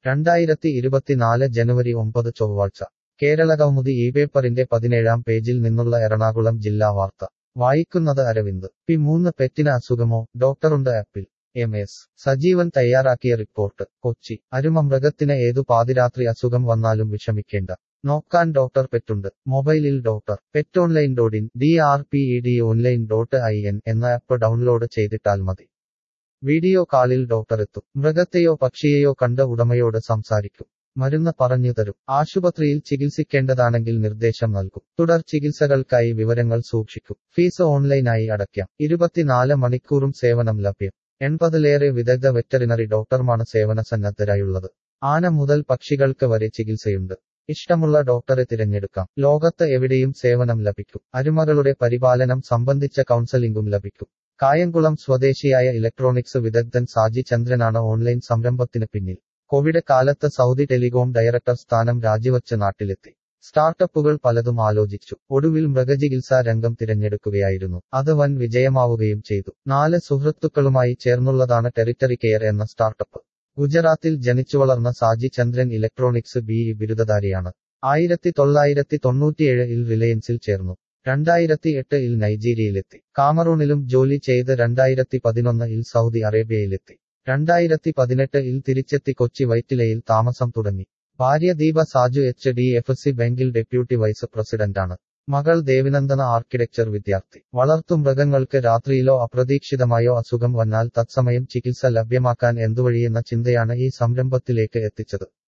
രണ്ടായിരത്തി ഇരുപത്തിനാല് ജനുവരി ഒമ്പത് ചൊവ്വാഴ്ച കേരളകൗമുദി ഈ പേപ്പറിന്റെ പതിനേഴാം പേജിൽ നിന്നുള്ള എറണാകുളം ജില്ലാ വാർത്ത വായിക്കുന്നത് അരവിന്ദ് പി മൂന്ന് പെറ്റിന് അസുഖമോ ഡോക്ടറുണ്ട് ആപ്പിൽ എം എസ് സജീവൻ തയ്യാറാക്കിയ റിപ്പോർട്ട് കൊച്ചി അരുമ മൃഗത്തിന് ഏതു പാതിരാത്രി അസുഖം വന്നാലും വിഷമിക്കേണ്ട നോക്കാൻ ഡോക്ടർ പെറ്റുണ്ട് മൊബൈലിൽ doctor pet online dot in D R P E D online dot I N എന്ന ആപ്പ് ഡൗൺലോഡ് ചെയ്തിട്ടാൽ മതി വീഡിയോ കാളിൽ ഡോക്ടർ എത്തും മൃഗത്തെയോ പക്ഷിയെയോ കണ്ട ഉടമയോട് സംസാരിക്കും മരുന്ന് പറഞ്ഞു തരും ആശുപത്രിയിൽ ചികിത്സിക്കേണ്ടതാണെങ്കിൽ നിർദ്ദേശം നൽകും തുടർ ചികിത്സകൾക്കായി വിവരങ്ങൾ സൂക്ഷിക്കും ഫീസ് ഓൺലൈനായി അടയ്ക്കാം ഇരുപത്തിനാല് മണിക്കൂറും സേവനം ലഭ്യം എൺപതിലേറെ വിദഗ്ധ വെറ്ററിനറി ഡോക്ടർമാണ് സേവന സന്നദ്ധരായുള്ളത് ആന മുതൽ പക്ഷികൾക്ക് വരെ ചികിത്സയുണ്ട് ഇഷ്ടമുള്ള ഡോക്ടറെ തിരഞ്ഞെടുക്കാം ലോകത്ത് എവിടെയും സേവനം ലഭിക്കും അരുമകളുടെ പരിപാലനം സംബന്ധിച്ച കൗൺസലിംഗും ലഭിക്കും കായംകുളം സ്വദേശിയായ ഇലക്ട്രോണിക്സ് വിദഗ്ധൻ സാജി ചന്ദ്രനാണ് ഓൺലൈൻ സംരംഭത്തിന് പിന്നിൽ കോവിഡ് കാലത്ത് സൗദി ടെലികോം ഡയറക്ടർ സ്ഥാനം രാജിവച്ച് നാട്ടിലെത്തി സ്റ്റാർട്ടപ്പുകൾ പലതും ആലോചിച്ചു ഒടുവിൽ മൃഗചികിത്സാ രംഗം തിരഞ്ഞെടുക്കുകയായിരുന്നു അത് വൻ വിജയമാവുകയും ചെയ്തു നാല് സുഹൃത്തുക്കളുമായി ചേർന്നുള്ളതാണ് ടെറിറ്ററി കെയർ എന്ന സ്റ്റാർട്ടപ്പ് ഗുജറാത്തിൽ ജനിച്ചുവളർന്ന Saji Chandran electronics B E ബിരുദധാരിയാണ് ആയിരത്തി തൊള്ളായിരത്തി തൊണ്ണൂറ്റിയേഴിൽ റിലയൻസിൽ ചേർന്നു രണ്ടായിരത്തി എട്ട് ഇൽ നൈജീരിയയിലെത്തി കാമറൂണിലും ജോലി ചെയ്ത് രണ്ടായിരത്തി പതിനൊന്ന് ഇൽ സൗദി അറേബ്യയിലെത്തി രണ്ടായിരത്തി പതിനെട്ട് ഇൽ തിരിച്ചെത്തി കൊച്ചി വൈറ്റിലയിൽ താമസം തുടങ്ങി ഭാര്യ Deepa Saju H D F C ബാങ്കിൽ ഡെപ്യൂട്ടി വൈസ് പ്രസിഡന്റാണ് മകൾ ദേവിനന്ദന ആർക്കിടെക്ചർ വിദ്യാർത്ഥി വളർത്തുമൃഗങ്ങൾക്ക് രാത്രിയിലോ അപ്രതീക്ഷിതമായോ അസുഖം വന്നാൽ തത്സമയം ചികിത്സ ലഭ്യമാക്കാൻ എന്തുവഴിയെന്ന ചിന്തയാണ് ഈ സംരംഭത്തിലേക്ക് എത്തിച്ചത്